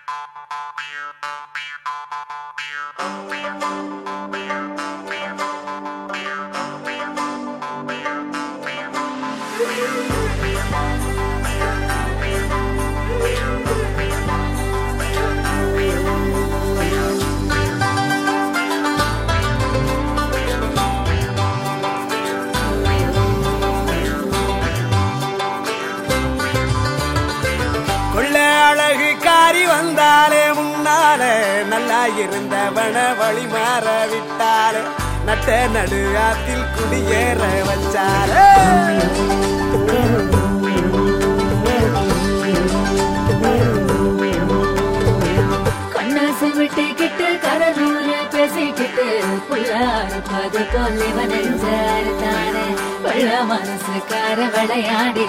கொள்ள அழகு காரி வந்தாலே முன்னாலே நல்லா இருந்தவன வழி மாற விட்டாலே நட்ட நடு ஆத்தில் குடியேற வச்சாலே கண்ணாசு விட்டுக்கிட்டு கடலூர பேசிக்கிட்டு புள்ளாரு பது கொல்லிவ நெஞ்சாரு தானே பள்ள மனசுக்கார விளையாடி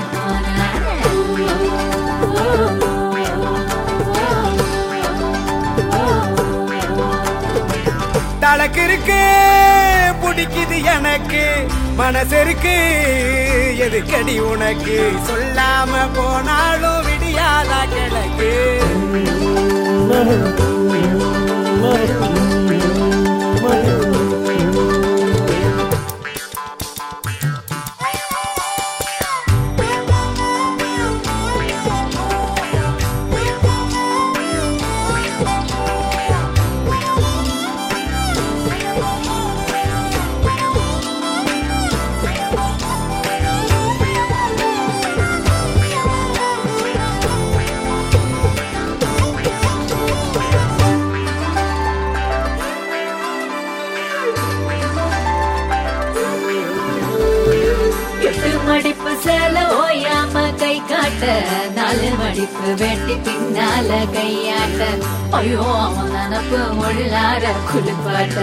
தலக்கு இருக்கு பிடிக்குது எனக்கு மனசு இருக்கு எதுக்கடி உனக்கு சொல்லாம போனாலும் விடியாதா கிழக்கு எட்டு மடிப்பு சேல ஓயாம கை காட்ட நாலு மடிப்பு வெட்டி பின்னால கையாட்ட ஐயோ அவன் நினப்பு உள்ளார குளிப்பாட்ட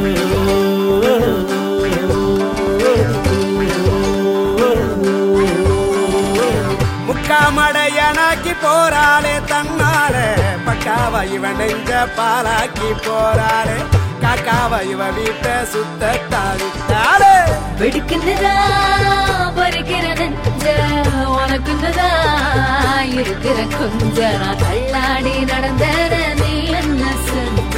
முக்காமடையனாக்கி போறாளே தன்னாலே பக்காவ இவன் நெஞ்ச பாலாக்கி போறாளே காக்காவ இவ வீட்டை சுத்த தாவிட்டாளே வெடுக்குன்னுதா பறிக்கிற நெஞ்ச உனக்குன்னுதா இருக்கிற கொஞ்ச நான் தள்ளாடி நடந்தேன நீ என்ன செஞ்ச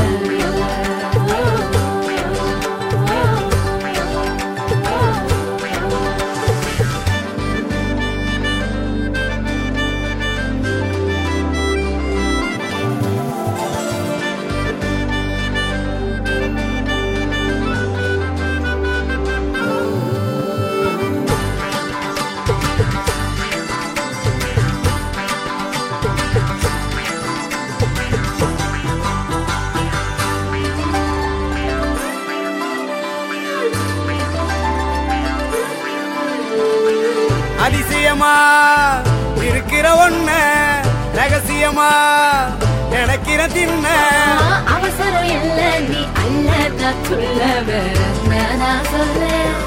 அதிசயமா இருக்கிற ஒண்ண ரகசியமா நினைக்கிற தின்ன அவசரம் இல்ல நீ அல்ல நான் சொல்ல வேற என்ன நான் சொல்ல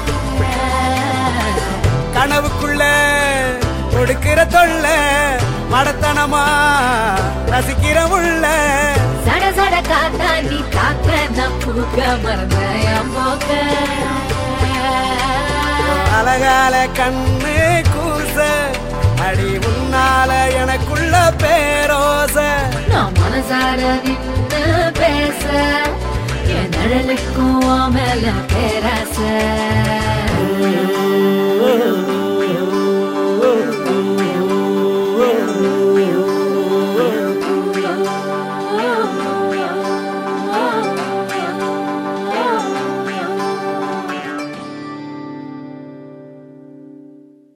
கனவுக்குள்ள கொடுக்கிற தொல்ல மடத்தனமா ரசிக்கிற உள்ள சட சட காத்தா நீ காக்க நான் பூக்க மறந்த என் போக்க அழகால கண்ணு கூச அடி உன்னால எனக்குள்ள பேரோச நான் மனசார நின்னு பேச என் நிழலுக்கும் உன் மேல பேராச